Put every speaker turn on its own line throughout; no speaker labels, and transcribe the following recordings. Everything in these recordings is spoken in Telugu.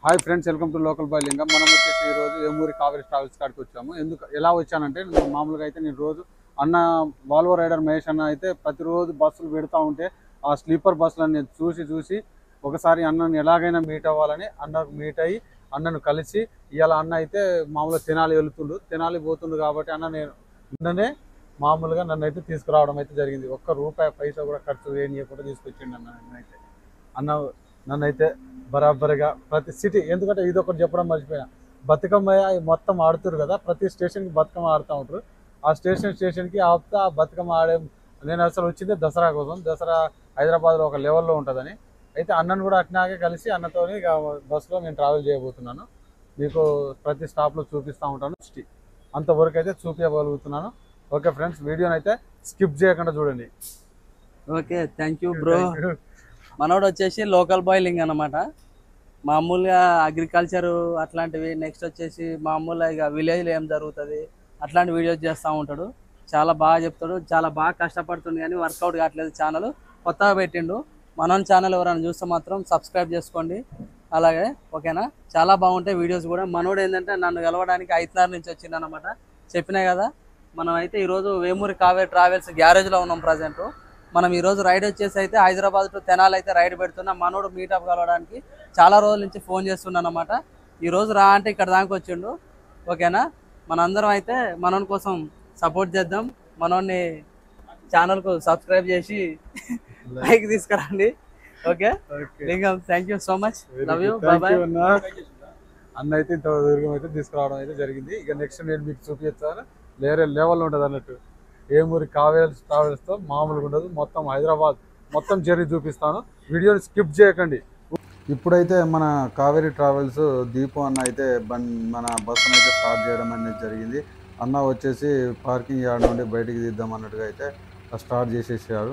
Hi friends welcome to local boy Lingam మనం వచ్చేసి ఈ రోజు ఏమూరి కావేరి ట్రావెల్స్ కాడికి వచ్చాము ఎందుకు ఎలా వచ్చానంటే నేను మామూలుగా అయితే నేను రోజు అన్న వాల్వో రైడర్ మహేష్ అన్న అయితే ప్రతిరోజు బస్సులు పెడతా ఉంటే ఆ స్లీపర్ బస్సులను నేను చూసి చూసి ఒకసారి అన్నని ఎలాగైనా మీట్ అవ్వాలని అన్నకు మీట్ అయ్యి అన్నను కలిసి ఇవాళ అన్న అయితే మామూలుగా తెనాలి వెళుతుండు తెనాలి పోతుండు కాబట్టి అన్న నేను నిన్ననే మామూలుగా నన్ను అయితే తీసుకురావడం అయితే జరిగింది ఒక్క రూపాయి పైసా కూడా ఖర్చు చేయకుండా తీసుకొచ్చిండు అన్న నన్నైతే అన్న నన్నైతే బరాబరిగా ప్రతి సిటీ ఎందుకంటే ఇది ఒకటి చెప్పడం మర్చిపోయినా బతుకమ్మ అవి మొత్తం ఆడుతారు కదా ప్రతి స్టేషన్కి బతుకమ్మ ఆడుతూ ఉంటారు ఆ స్టేషన్ స్టేషన్కి ఆపుతా ఆ బతుకమ్మ ఆడే నేను అసలు వచ్చింది దసరా కోసం దసరా హైదరాబాద్లో ఒక లెవెల్లో ఉంటుందని అయితే అన్నను కూడా అట్నాగే కలిసి అన్నతోని ఇక బస్సులో నేను ట్రావెల్ చేయబోతున్నాను మీకు ప్రతి స్టాప్లో చూపిస్తూ ఉంటాను సిటీ అంతవరకు అయితే చూపించగలుగుతున్నాను ఓకే ఫ్రెండ్స్ వీడియోని అయితే స్కిప్ చేయకుండా చూడండి
ఓకే థ్యాంక్ యూ బ్రో మనోడు వచ్చేసి లోకల్ బాయిలింగ్ అనమాట మామూలుగా అగ్రికల్చర్ అట్లాంటివి నెక్స్ట్ వచ్చేసి మామూలుగా ఇక విలేజ్లో ఏం జరుగుతుంది అట్లాంటి వీడియోస్ చేస్తూ ఉంటాడు చాలా బాగా చెప్తాడు చాలా బాగా కష్టపడుతుంది కానీ వర్కౌట్ కావట్లేదు ఛానల్ కొత్తగా పెట్టిండు మనం ఛానల్ ఎవరైనా చూస్తే మాత్రం సబ్స్క్రైబ్ చేసుకోండి అలాగే ఓకేనా చాలా బాగుంటాయి వీడియోస్ కూడా మనోడు ఏంటంటే నన్ను కలవడానికి ఐదున్నర నుంచి వచ్చింది అనమాట చెప్పినా కదా మనం అయితే ఈరోజు వేమూరి కావేరి ట్రావెల్స్ గ్యారేజ్లో ఉన్నాం ప్రజెంట్ మనం ఈ రోజు రైడ్ వచ్చేసి అయితే హైదరాబాద్ టు తెనాలి అయితే రైడ్ పెడుతున్నాం మనోడు మీటప్ కలవడానికి చాలా రోజుల నుంచి ఫోన్ చేస్తున్నాను అనమాట ఈ రోజు రా అంటే ఇక్కడ దాకా వచ్చిండు ఓకేనా మనందరం అయితే మనోని కోసం సపోర్ట్ చేద్దాం మనోని ఛానల్కు సబ్స్క్రైబ్ చేసి లైక్ తీసుకురండి okay Lingam thank you so much love you bye bye
అన్న అయితే ఇంత దూరం అయితే తీసుకురావడం అయితే జరిగింది ఇక నెక్స్ట్ నేను మీకు చూపించాను వేరే లెవెల్ ఉంటుంది అన్నట్టు ఏమూరి కావేరి ట్రావెల్స్తో మామూలుగా ఉండదు మొత్తం హైదరాబాద్ మొత్తం జర్నీ చూపిస్తాను వీడియోని స్కిప్ చేయకండి ఇప్పుడైతే మన కావేరి ట్రావెల్స్ దీపు అన్న అయితే బన్ మన బస్సును అయితే స్టార్ట్ చేయడం అనేది జరిగింది అన్న వచ్చేసి పార్కింగ్ యార్డ్ నుండి బయటికి తీద్దాం అన్నట్టుగా అయితే స్టార్ట్ చేసేసారు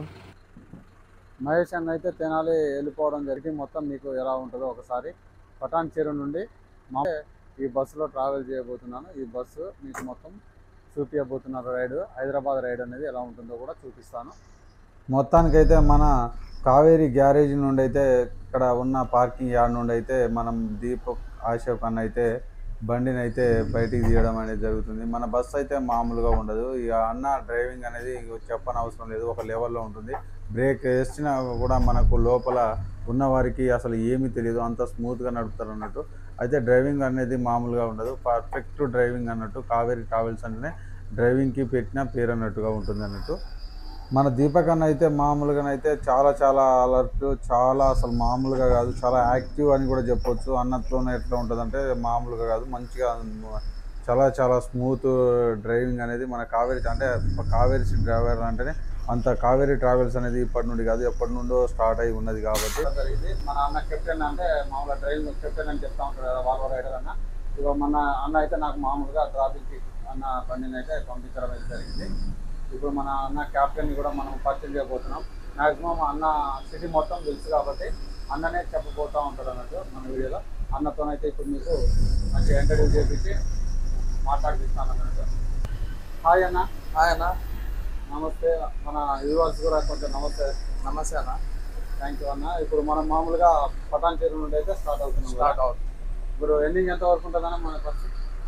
మహేష్ అన్న అయితే తెనాలి వెళ్ళిపోవడం జరిగింది మొత్తం మీకు ఎలా ఉంటుందో ఒకసారి పటాన్ చెరువు నుండి మా ఈ బస్సులో ట్రావెల్ చేయబోతున్నాను ఈ బస్సు మీకు మొత్తం చూపించబోతున్నారు రైడ్ హైదరాబాద్ రైడ్ అనేది ఎలా ఉంటుందో కూడా చూపిస్తాను మొత్తానికైతే మన కావేరి గ్యారేజ్ నుండి అయితే ఇక్కడ ఉన్న పార్కింగ్ యార్డ్ నుండి అయితే మనం దీపక్ ఆశోక్ అన్న అయితే బండిని అయితే బయటికి తీయడం అనేది జరుగుతుంది మన బస్సు అయితే మామూలుగా ఉండదు ఇక అన్న డ్రైవింగ్ అనేది చెప్పని అవసరం లేదు ఒక లెవెల్లో ఉంటుంది బ్రేక్ వేసినా కూడా మనకు లోపల ఉన్న వారికి అసలు ఏమీ తెలియదు అంత స్మూత్గా నడుపుతారు అన్నట్టు అయితే డ్రైవింగ్ అనేది మామూలుగా ఉండదు పర్ఫెక్ట్ డ్రైవింగ్ అన్నట్టు కావేరి ట్రావెల్స్ అంటేనే డ్రైవింగ్కి పెట్టిన పేరు అన్నట్టుగా ఉంటుంది అన్నట్టు మన దీపక్ అన్న అయితే మామూలుగానైతే చాలా చాలా అలర్ట్ చాలా అసలు మామూలుగా కాదు చాలా యాక్టివ్ అని కూడా చెప్పొచ్చు అన్నట్లోనే ఎట్లా ఉంటుందంటే మామూలుగా కాదు మంచిగా చాలా చాలా స్మూత్ డ్రైవింగ్ అనేది మన కావేరి అంటే కావేరి డ్రైవర్ అంటేనే అంత కావేరి ట్రావెల్స్ అనేది ఇప్పటి నుండి కాదు ఎప్పటి నుండో స్టార్ట్ అయి ఉన్నది కాబట్టి మన అన్న కెప్టెన్ అంటే మామూలుగా డ్రైవింగ్ కెప్టెన్ అని చెప్తా ఉంటారు కదా వాల్వో రైడర్ అన్న ఇక మన అన్న అయితే నాకు మామూలుగా ట్రాఫిక్ అన్న బండిని అయితే పంపించడం అయితే జరిగింది ఇప్పుడు మన అన్న క్యాప్టెన్ కూడా మనం పరిచయం చేయబోతున్నాం మాక్సిమం అన్న సిటీ మొత్తం తెలుసు కాబట్టి అన్ననే చెప్పబోతూ ఉంటాడు అన్నట్టు మన వీడియోలో అన్నతోనైతే ఇప్పుడు మీకు మంచిగా ఇంటర్వ్యూ చేపించి మాట్లాడిపిస్తాను అన్నట్టు హాయ్ అన్న
హాయ్ అన్న
నమస్తే మన యువర్స్ కూడా కొంచెం నమస్తే
నమస్తే అన్న
థ్యాంక్ యూ అన్న ఇప్పుడు మనం మామూలుగా పటాన్ చెరువు నుండి అయితే స్టార్ట్ అవుతున్నాం కదా.
స్టార్ట్ అవుతుంది
ఇప్పుడు ఎండింగ్ ఎంత వరకు ఉంటుందన్న మన ఫస్ట్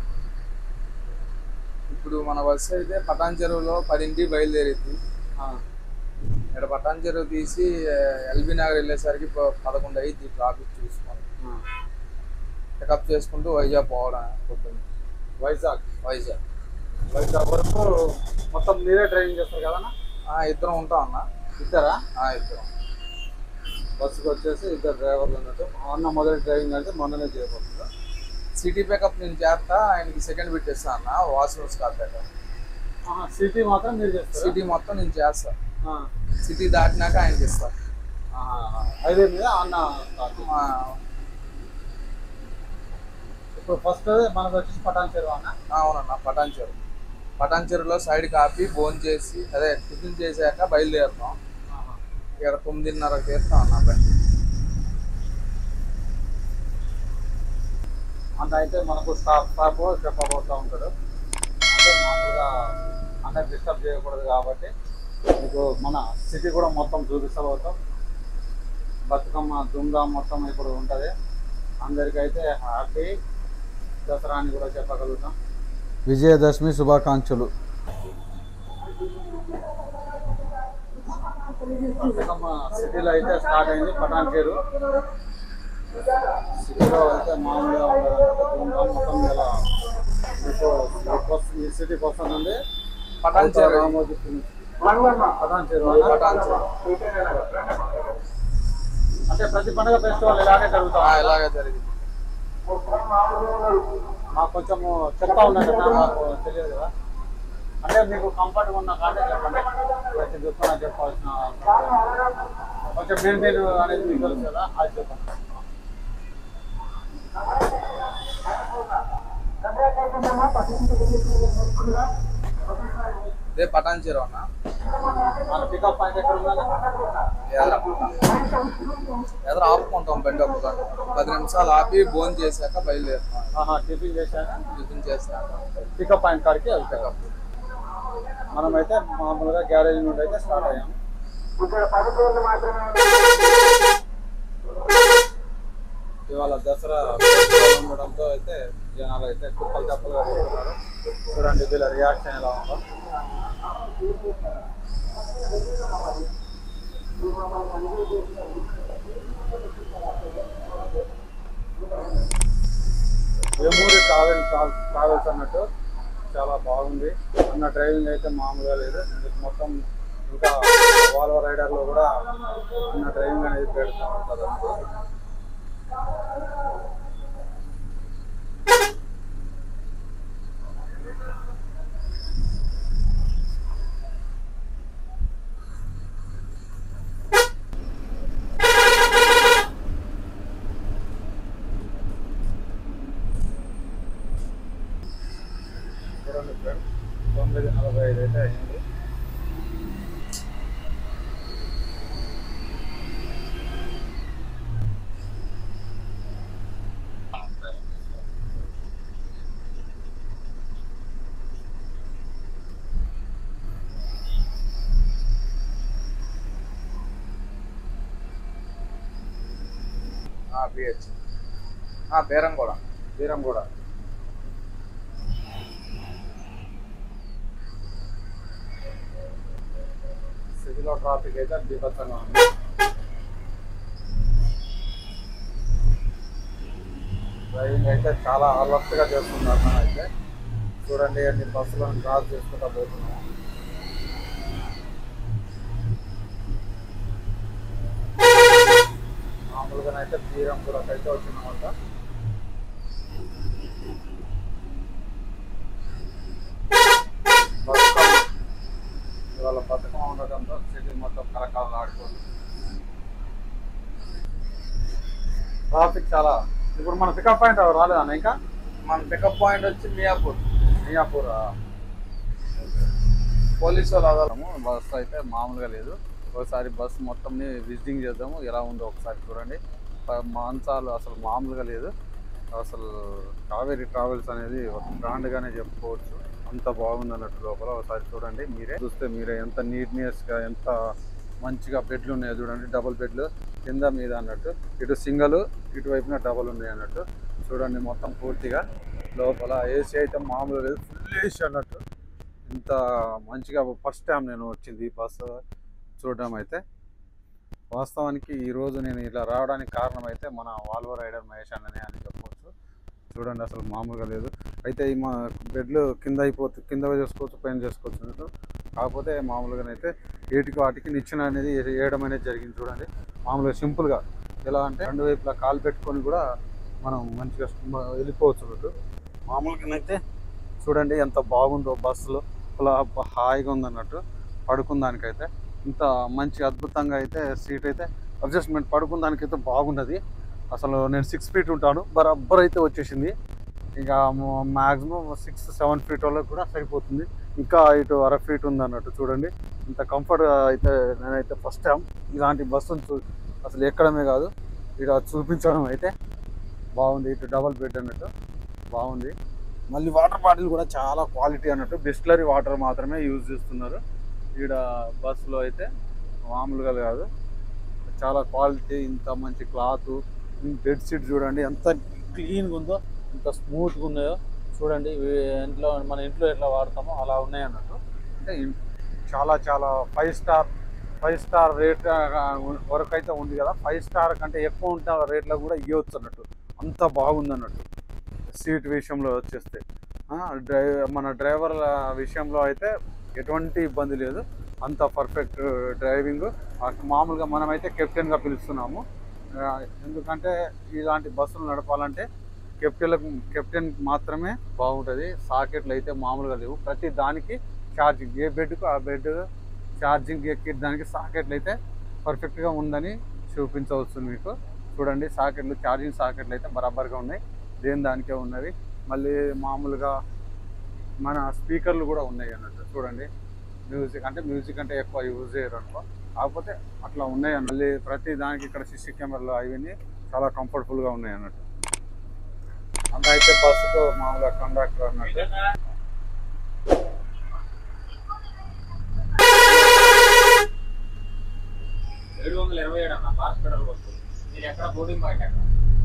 ఇప్పుడు మన బస్సు అయితే పటాన్ చెరువులో పదింటికి బయలుదేరింది ఇక్కడ పటాన్ చెరువు తీసి ఎల్బీ నగర్ వెళ్ళేసరికి ప- పదకొండు అయ్యింది ట్రాఫిక్ చూసుకొని పికప్ చేసుకుంటూ వైజాగ్ పోవడం పొద్దున్న
వైజాగ్
వైజాగ్
వైజాగ్ వరకు మొత్తం మీరే డ్రైవింగ్ చేస్తారు కదన్న
ఆ, ఇద్దరం ఉంటాం అన్న
ఇద్దరా
ఆ, ఇద్దరం
బస్సుకి వచ్చేసి ఇద్దరు డ్రైవర్లు ఉన్నట్టు అన్న మొదటి డ్రైవింగ్ అంటే మొన్ననే చేయబోతుందా
సిటీ పికప్ నేను చేస్తా ఆయనకి సెకండ్ పెట్టేస్తా అన్న వాసు స్టార్ట్
సిటీ మాత్రం మీరు చేస్తారు
సిటీ మొత్తం నేను చేస్తా సిటీ దాటినాక ఆయనకి ఇస్తా
హైవే మీద అన్న start.
ఆ,
ఇప్పుడు ఫస్ట్ మనకు వచ్చేసి పటాన్ చెరువు అన్న
అవునన్న పటాన్ చెరువు పటాన్ చెరువులో సైడ్ కాపీ భోజనం చేసి అదే టిఫిన్ చేశాక బయలుదేరుతాం ఇక్కడ తొమ్మిదిన్నరకు తీస్తాం అన్న బండి
అంత అయితే మనకు స్టాప్ స్టాప్ చెప్పబోతూ ఉంటాడు అంటే మామూలుగా అన్న డిస్టర్బ్ చేయకూడదు కాబట్టి మీకు మన సిటీ కూడా మొత్తం చూపిస్తబోతాం బతుకమ్మ దుంగ మొత్తం ఇప్పుడు ఉంటుంది అందరికైతే హ్యాపీ దసరా అని కూడా చెప్పగలుగుతాం విజయదశమి శుభాకాంక్షలు బతుకమ్మ సిటీలో అయితే స్టార్ట్ అయింది పటాన్ చేరు సిటీలో అయితే మామూలుగా ఉండదు మొత్తం ఇలా మీకు ఈ సిటీకి వస్తుందండి
పటాన్ చేరు.
రామోజీ పటాన్ చేరు
పటాన్ చేరు.
అంటే ప్రతి పండుగ ఫెస్టివల్ ఇలాగే
ఆ,
జరుగుతాం
ఇలాగే జరిగింది
మాకు కొంచెం చెప్తా ఉండండి అన్న, మాకు తెలియదు కదా అంటే మీకు కంఫర్ట్గా ఉన్న కాడే చెప్పండి ప్రతి దుఃఖం చెప్పాల్సిన అవసరం లేదు. కొంచెం మీరు మీరు అనేది మీకు తెలుసు కదా అది చెప్పండి
ఇదే పటాన్ చెరువు అన్న
మన పికప్ పాయింట్ ఎక్కడ ఉందా
ఎదర ఎదర ఆపుకుంటాం బండి ఒక గంట. పది నిమిషాలు ఆపి భోజనం చేశాక బయలుదేరుతాం
ఆహా టిఫిన్ చేశాక
టిఫిన్ చేశాక
పికప్ పాయింట్ కాడికి వెళ్తాం మనమైతే మామూలుగా గ్యారేజ్ నుండి అయితే స్టార్ట్ అయ్యాం ఇవాళ దసరా ఫెస్టివల్ ఉండడంతో అయితే జనాలు అయితే కుప్పలు తప్పలుగా పోతున్నారు చూడండి వీళ్ళ రియాక్షన్ ఎలా ఉందో వేమూరి ట్రావెల్ ట్రావెల్స్ అన్నట్టు చాలా బాగుంది అన్న డ్రైవింగ్ అయితే మామూలుగా లేదు మీకు మొత్తం ఇంకా వాల్వో రైడర్లో కూడా అన్న డ్రైవింగ్ అనేది పెడుతూ ఉంటుంది అన్నట్టు. చూడండి ఫ్రెండ్స్ తొమ్మిది నలభై ఐదు అయితే అయింది
బిహెచ్ బేరం కూడా
వీరం కూడా సిటీలో ట్రాఫిక్ అయితే బీభత్సంగా ఉంది డ్రైవింగ్ అయితే చాలా అలర్ట్గా చేస్తున్నారు మనం అయితే చూడండి అన్ని బస్సులను క్రాస్ చేసుకుంటా పోతున్నాం మామూలుగానైతే తీరం కూడా అయితే వచ్చినామంట బతుకమ్మ ఇవాళ బతుకమ్మ ఉండటంతో సిటీ మొత్తం కరకాలు ఆడుకోండి ట్రాఫిక్ చాలా ఇప్పుడు మన పికప్ పాయింట్ రాలేదా ఇంకా
మన పికప్ పాయింట్ వచ్చి మియాపూర్
మియాపూర్
పోలీసు వాళ్ళు ఆధారం
బస్ అయితే మామూలుగా లేదు ఒకసారి బస్ మొత్తంని విజిటింగ్ చేద్దాము ఎలా ఉందో ఒకసారి చూడండి ప- మంచాలు అసలు మామూలుగా లేదు అసలు కావేరీ ట్రావెల్స్ అనేది ఒక బ్రాండ్గానే చెప్పుకోవచ్చు అంత బాగుంది అన్నట్టు లోపల ఒకసారి చూడండి మీరే చూస్తే మీరే ఎంత నీట్నెస్గా ఎంత మంచిగా బెడ్లు ఉన్నాయో చూడండి డబుల్ బెడ్లు కింద మీద అన్నట్టు ఇటు సింగల్ ఇటువైపున డబుల్ ఉన్నాయి అన్నట్టు చూడండి మొత్తం పూర్తిగా లోపల ఏసీ అయితే మామూలు లేదు ఫుల్ ఏసీ అన్నట్టు ఇంత మంచిగా ఫస్ట్ టైం నేను వచ్చింది ఈ బస్సు చూడడం అయితే వాస్తవానికి ఈరోజు నేను ఇలా రావడానికి కారణం అయితే మన వాల్వో రైడర్ మహేష్ అన్ననే అని చెప్పవచ్చు చూడండి అసలు మామూలుగా లేదు అయితే ఈ మా బెడ్లు కింద అయిపోతుంది కింద చేసుకోవచ్చు పైన చేసుకోవచ్చు అన్నట్టు కాకపోతే మామూలుగానైతే ఏటికి వాటికి నిచ్చెన అనేది వేయడం అనేది జరిగింది చూడండి మామూలుగా సింపుల్గా ఎలా అంటే రెండు వైపులా కాలు పెట్టుకొని కూడా మనం మంచిగా మ- వెళ్ళిపోవచ్చు అన్నట్టు మామూలుగానైతే చూడండి ఎంత బాగుందో బస్సులో అలా హాయిగా ఉందన్నట్టు పడుకుందానికైతే ఇంత మంచి అద్భుతంగా అయితే సీట్ అయితే అడ్జస్ట్మెంట్ పడుకుందానికైతే బాగున్నది అసలు నేను సిక్స్ ఫీట్ ఉంటాను బరబ్బర్ అయితే వచ్చేసింది ఇక మ్యాక్సిమం సిక్స్ సెవెన్ ఫీట్ వాళ్ళకి కూడా సరిపోతుంది ఇంకా ఇటు అర ఫీట్ ఉంది అన్నట్టు చూడండి ఇంత కంఫర్ట్ అయితే నేనైతే ఫస్ట్ టైం ఇలాంటి బస్సును చూ అసలు ఎక్కడమే కాదు ఇక్కడ చూపించడం అయితే బాగుంది ఇటు డబల్ బెడ్ అన్నట్టు బాగుంది మళ్ళీ వాటర్ బాటిల్ కూడా చాలా క్వాలిటీ అన్నట్టు బిస్లరీ వాటర్ మాత్రమే యూజ్ చేస్తున్నారు ఈడ బస్సులో అయితే మామూలుగా కాదు చాలా క్వాలిటీ ఇంత మంచి క్లాత్ బెడ్ షీట్ చూడండి ఎంత క్లీన్గా ఉందో ఎంత స్మూత్గా ఉన్నాయో చూడండి ఇవి ఇంట్లో మన ఇంట్లో ఎట్లా వాడతామో అలా ఉన్నాయి అన్నట్టు అంటే ఇన్- చాలా చాలా five star five star rate వరకు అయితే ఉంది కదా ఫైవ్ స్టార్ కంటే ఎక్కువ ఉంటే రేట్లో కూడా ఇవ్వచ్చు అన్నట్టు అంత బాగుంది అన్నట్టు సీట్ విషయంలో వచ్చేస్తే ఆ, డ్రై మన డ్రైవర్ల విషయంలో అయితే ఎటువంటి ఇబ్బంది లేదు అంత పర్ఫెక్ట్ డ్రైవింగ్ మామూలుగా మనమైతే కెప్టెన్గా పిలుస్తున్నాము ఆ, ఎందుకంటే ఇలాంటి బస్సులు నడపాలంటే కెప్టెన్లకు కెప్టెన్ మాత్రమే బాగుంటుంది సాకెట్లు అయితే మామూలుగా లేవు ప్రతి దానికి ఛార్జింగ్ ఏ బెడ్కు ఆ బెడ్ ఛార్జింగ్ ఎక్కి దానికి సాకెట్లు అయితే పర్ఫెక్ట్గా ఉందని చూపించవచ్చు మీకు చూడండి సాకెట్లు ఛార్జింగ్ సాకెట్లు అయితే బరాబర్గా ఉన్నాయి దేని దానికే ఉన్నవి మళ్ళీ మామూలుగా మన స్పీకర్లు కూడా ఉన్నాయి అన్నట్టు చూడండి మ్యూజిక్ అంటే మ్యూజిక్ అంటే ఎక్కువ యూజ్ చేయరు అనుకో కాకపోతే అట్లా ఉన్నాయి అన్న మళ్ళీ ప్రతి దానికి ఇక్కడ సిసి కెమెరాలు అవన్నీ చాలా కంఫర్టబుల్గా ఉన్నాయి అన్నట్టు అంత అయితే బస్సుకు మామూలుగా కండక్టర్ అన్నట్టు
ఏడు వందల ఇరవై ఏడు అన్న హాస్పిటల్ వరకు మీరు ఎక్కడ బోర్డింగ్ పాయింట్ ఎక్కడ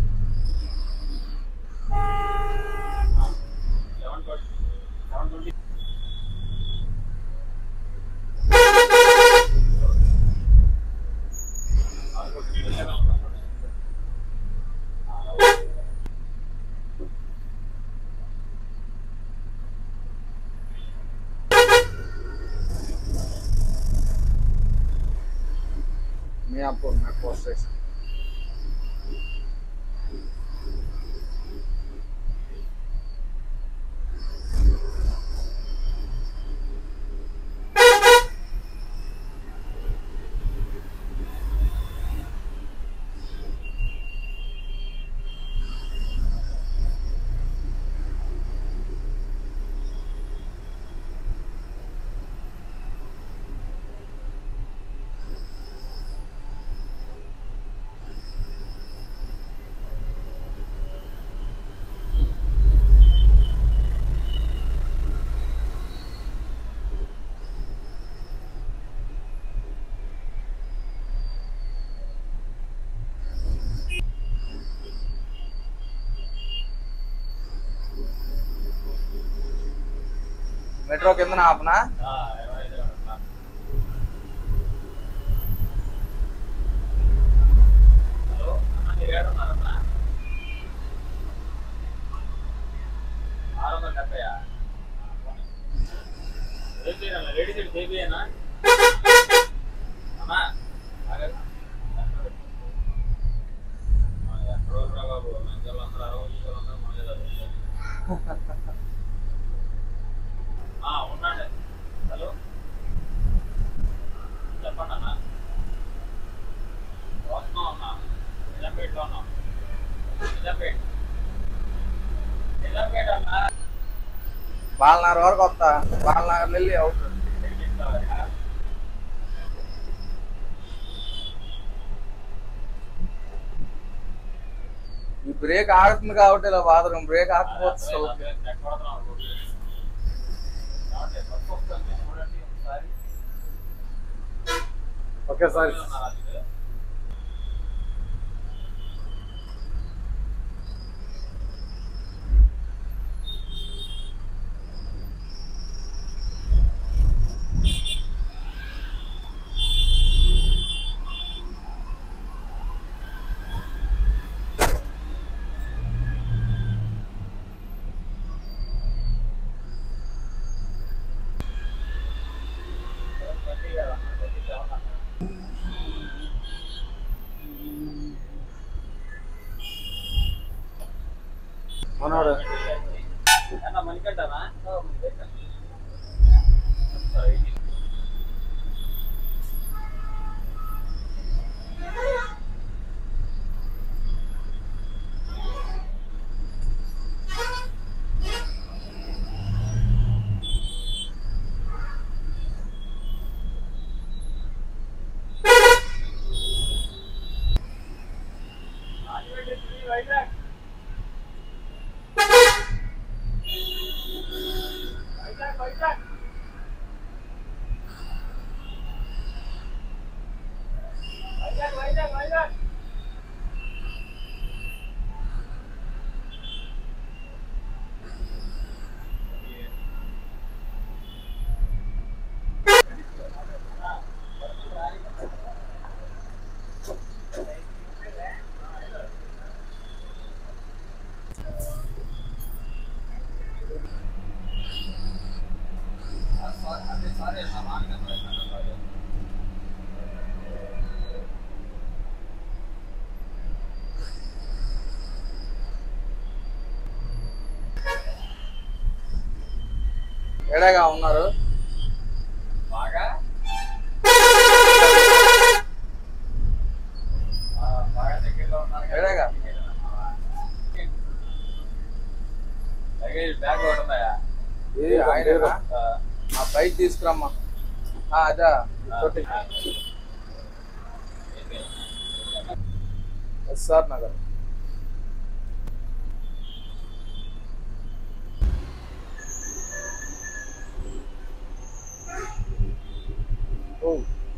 seven twenty seven twenty
Miyapur metro station
metro కింద ఆపనా
ఇరవై ఐదు అట్లా హలో అన్న మీరు ఏడున్నారన్నా ఆరు వందల డెబ్బై రెడీ సైడ్ చేపియేనా అమ్మా ఆగండి. ఆ, ఎక్కడో రా బాబు లంచాలు అందరూ అరవై నిమిషాలు అందరూ మనదే చదువుతారు. ఆ, ఉండండి హలో చెప్పండి అన్న వస్తున్నాం అన్న నిజంపేటలో ఉన్నాం నిజంపేట నిజంపేట అన్న
బాలనగర్ వరకు వస్తా బాలనగర్ వెళ్ళి అవుట్ ఈ బ్రేక్ ఆగుతుంది కాబట్టి ఇలా బాత్రూమ్ బ్రేక్ ఆకపోతే సౌకర్యం.
ఒకేసారి మనోడు
మణికంటనా
ఏడాగా ఉన్నారు
బాగా ఆ, బాగా దగ్గరలో ఉన్నారు కదా.
ఏడాగా
లగేజ్ బ్యాగ్ ఒకటి ఉందా
ఇది ఆయనేనా ఆ బైక్ తీసుకురమ్మా ఆ, అదా తోటి ఎస్ఆర్ నగర్ ఓ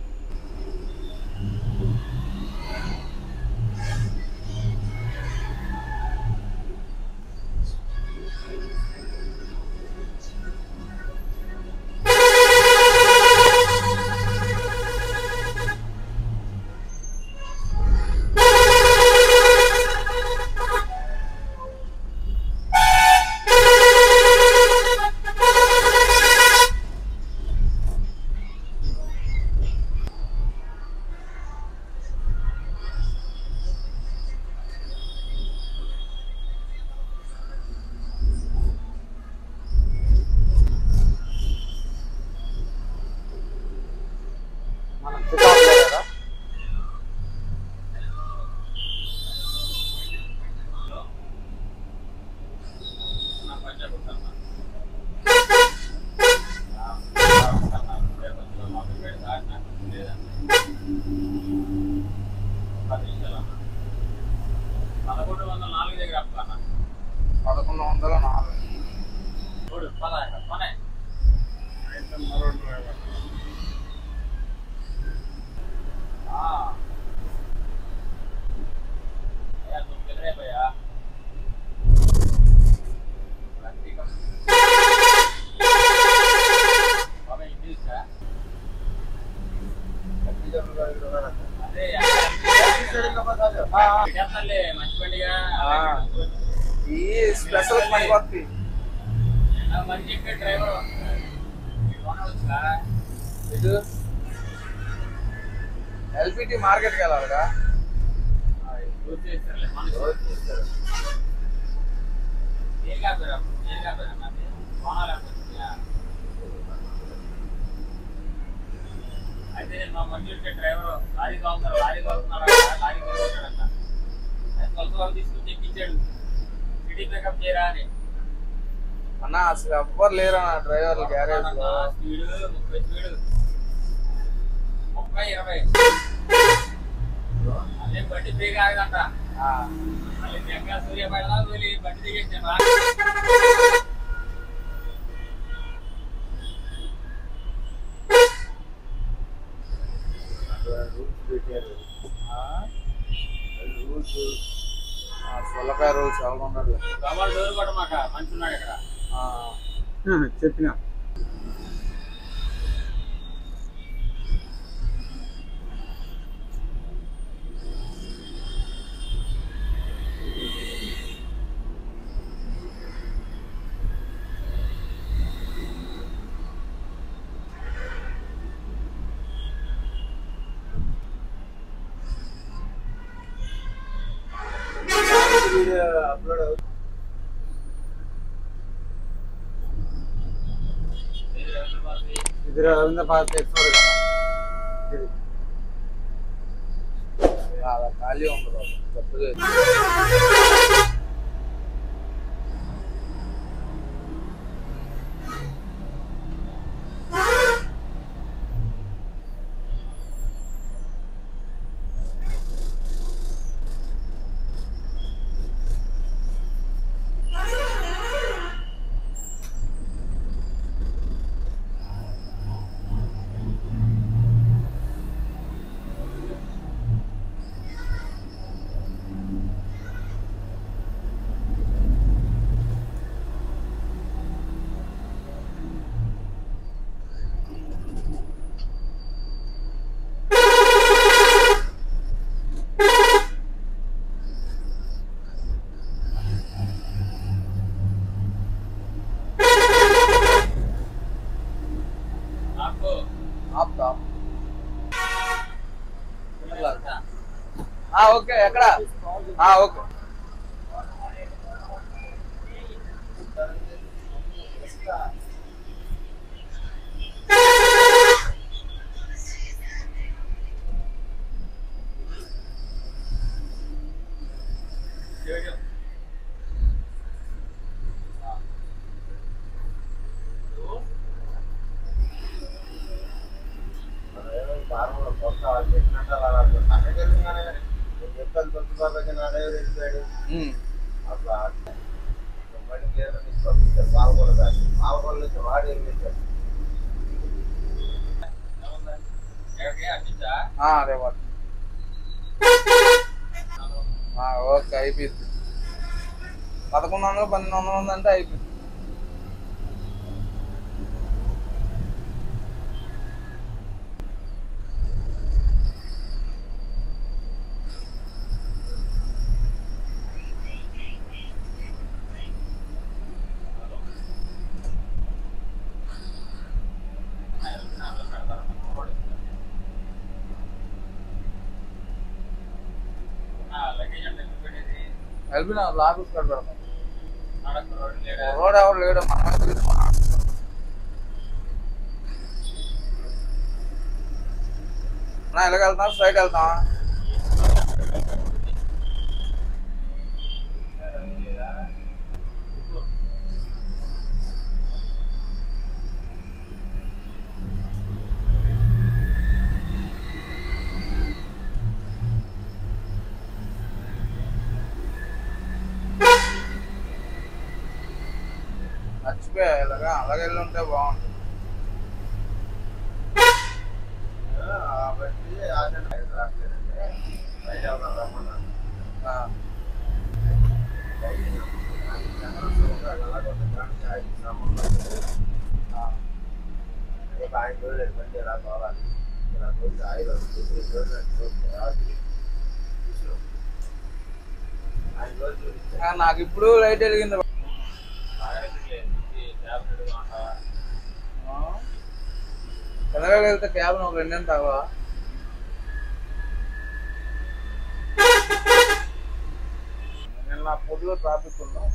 మనం పికప్ లేదా
నా పంజాబ్ ఉంటాను పదకొండు వందల నాలుగు దగ్గర అప్పన్నా
పదకొండు వందల నాలుగు
చూడు పద పనే అయ్యా నువ్వు ఎదురైపోయా బాబాయ్ ఇంగ్లీషా అదే చేస్తానులే మంచి పండుగ
ఈ స్పెషల్ పని కొత్త
మంచి చెప్పే డ్రైవర్ వచ్చా
ఇటు ఎల్పిటి మార్కెట్కి వెళ్ళాలిగా
చూసి చేస్తారులే మనసు ఏం కాదురా ఏం కాదురా నాది కోణాలు అయితే నేను మా మంచి వచ్చే డ్రైవర్ లారీ కావుతున్నారు లారీ కావుతున్నారు లారీ కావుతాడంట కొత్త వాళ్ళు తీసుకుని చెక్కించాడు సిటీ పికప్ చేయరా అని
అన్న అసలు ఎవ్వరు లేరు అన్న డ్రైవర్లు గ్యారేజ్ లో
స్పీడ్ ముప్పై స్పీడ్ ముప్పై ఇరవై అదే బండి బ్రేక్ ఆగదంట
ఆ,
మళ్ళీ జంగా సూర్యపేట వెళ్ళి బండి దిగేసాను రా
ఆ, ఆ, సొల్లకాయ రోజు చాలా ఉన్నాడు
డబల్ డోర్ కూడా మాక మంచి ఉన్నాడు ఇక్కడ
చెప్పిన ఇది రవీంద్ర భారతి ఎక్స్పోర్ కదా ఇది
అలా ఖాళీ ఉండదు తప్పు చేయదు
నాకు
ఆపుతా ఆ, ఓకే ఎక్కడ ఆ, ఓకే ఉమ్.
అట్లా బండి క్లియర్ తీసుకొస్తే పాలకొల్లు దాటి పాలకొల్లు నుంచి వాడు ఏం చేశాడు
ఎక్కడికి అట్టించా
ఆ, అదే వాడు ఆ, ఓకే అయిపోయింది పదకొండు వందలు పన్నెండు వందలు ఉందంటే అయిపోయింది
లగేజ్ అంటే ఎందుకు పెట్టేది
వెళ్ళి నా లాబీస్ కాడ పెడతాం
నడక రోడ్డు లేడా
రోడ్ ఎవరు లేడు మనమే తిరిగి మనం నా ఇలాగ వెళ్తాం స్ట్రైట్ వెళ్తాం మర్చిపోయా ఇలాగా అలాగే వెళ్ళి ఉంటే బాగుంటుంది
కాబట్టి ఆచరణ రావట్లేదంటే బయట ఎవరైనా రమ్మన్నారు
ఆ, ఆ.
రేపు ఆయన రోజులు ఎటువంటి ఎలా కావాలి ఇలా రోజులు ఆయన రోజులు ఆయన రోజులు
ఆ, నాకు ఇప్పుడు లైట్ వెలిగింది చంద్రబాబు వెళ్తే క్యాబ్ ఒక రెండేం తగవా నేను నా పొద్దులో ట్రాఫిక్ ఉన్నా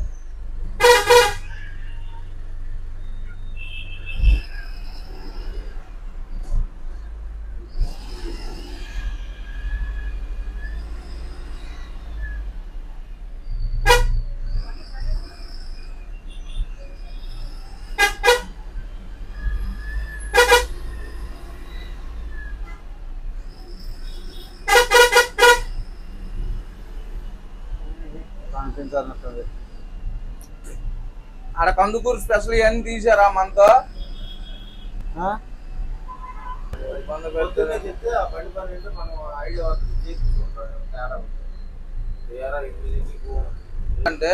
కనిపించాలన్నట్టుంది
ఆడ కందుకూరు స్పెషల్ ఇవన్నీ తీసారా మనతో
ఆ?
ఇబ్బంది
పొద్దున్నే
పెడితే
చెప్తే ఆ బండి పని ఏంటో మనం ఐడియా వస్తుంది చేసుకుంటాం తేడా ఉంటుంది తేడా ఎనిమిది నీకు
అంటే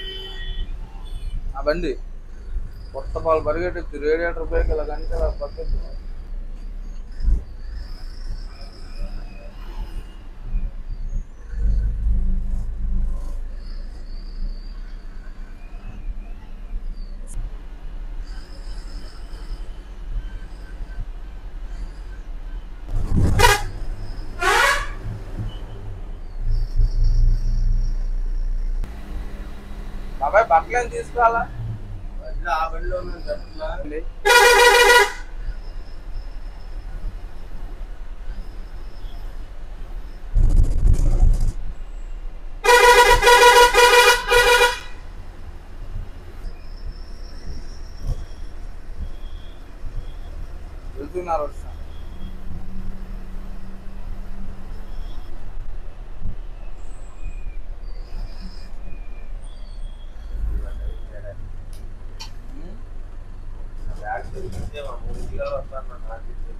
ఆ బండి కొత్త పాలు పరిగెట్టి రేడియేటర్ బ్రేక్ ఇలా కంటే ఇలా పక్కకి బాబాయ్ బట్టలు ఏం తీసుకురాలా
బండిలో ఆ బండిలో మేము గట్టిలా
వెళ్తున్నారు వస్తాను
బ్యాగ్ తిరిగితే మా మూడు కిలోలు వస్తాను నాకు అనిపించింది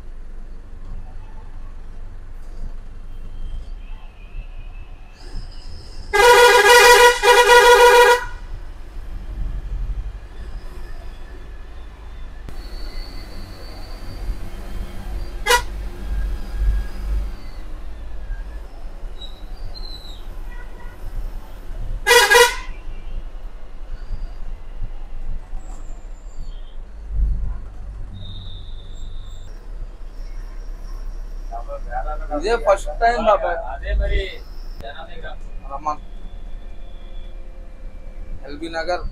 ఇదే ఫస్ట్ టైం బాబాయ్
అదే మరి జనాలే కాదు
రమ్మన్ LB Nagar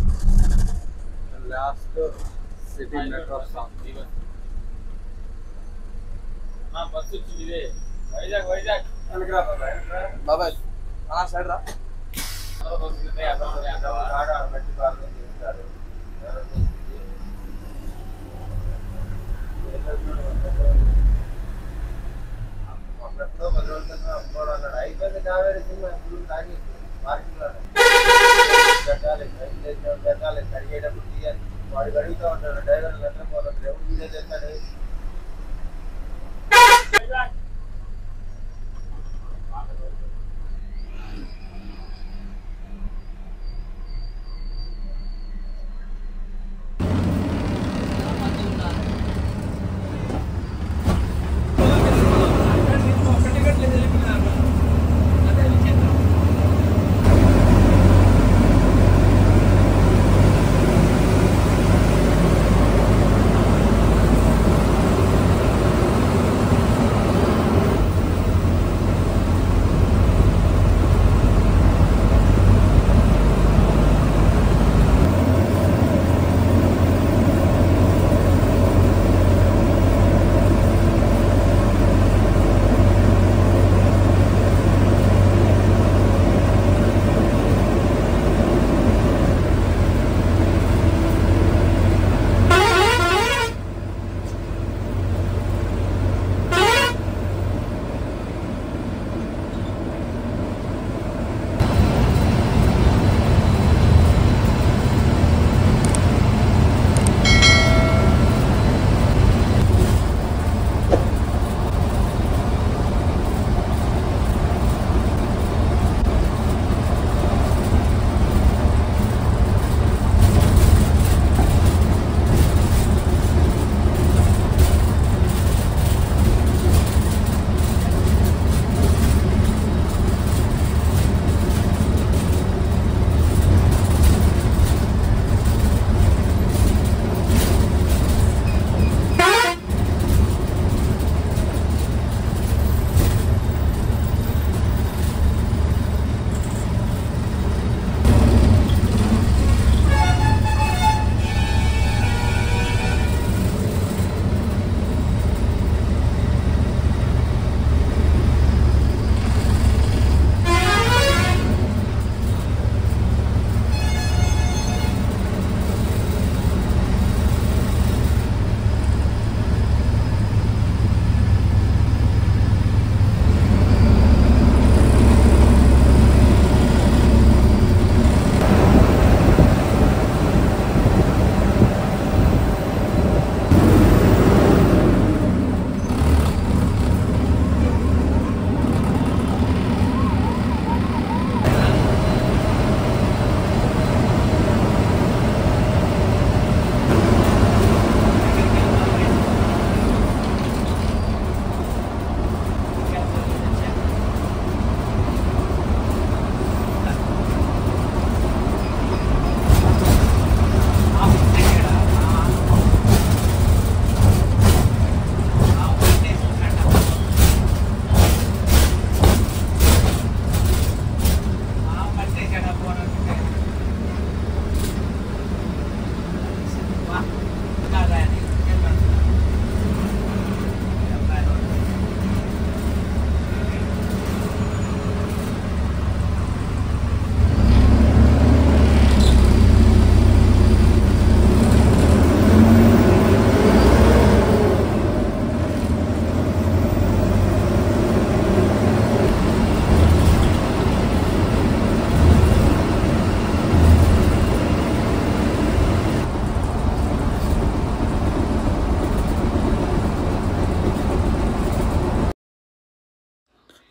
last city metro stop
నా బస్సు వచ్చింది ఇదే వైజాగ్ వైజాగ్
బాబాయ్ ఆ సైడ్ రా
అందరూ వస్తుంది అక్కడ అక్కడ
ఆడ బట్టి బాగా చేస్తారు అప్పట్లో పది రోజుల క్రితం అప్పుడు అన్నాడు అయిపోయింది కావేరి సినిమా ఇప్పుడు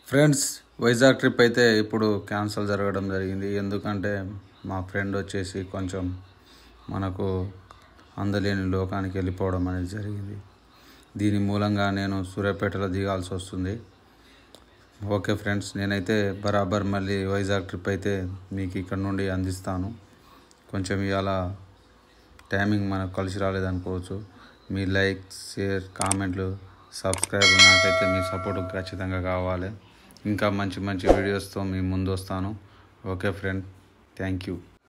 ఫ్రెండ్స్ వైజాగ్ ట్రిప్ అయితే ఇప్పుడు క్యాన్సిల్ జరగడం జరిగింది ఎందుకంటే మా ఫ్రెండ్ వచ్చేసి కొంచెం మనకు అందలేని లోకానికి వెళ్ళిపోవడం అనేది జరిగింది దీని మూలంగా నేను సూర్యాపేటలో దిగాల్సి వస్తుంది ఓకే ఫ్రెండ్స్ నేనైతే బరాబర్ మళ్ళీ వైజాగ్ ట్రిప్ అయితే మీకు ఇక్కడ నుండి అందిస్తాను కొంచెం ఇవాళ టైమింగ్ మనకు కలిసి రాలేదనుకోవచ్చు మీ లైక్ షేర్ కామెంట్లు సబ్స్క్రైబ్ నాకైతే మీ సపోర్ట్ ఖచ్చితంగా కావాలి ఇంకా మంచి మంచి వీడియోస్తో మీ ముందు వస్తాను ఓకే ఫ్రెండ్ థ్యాంక్ యూ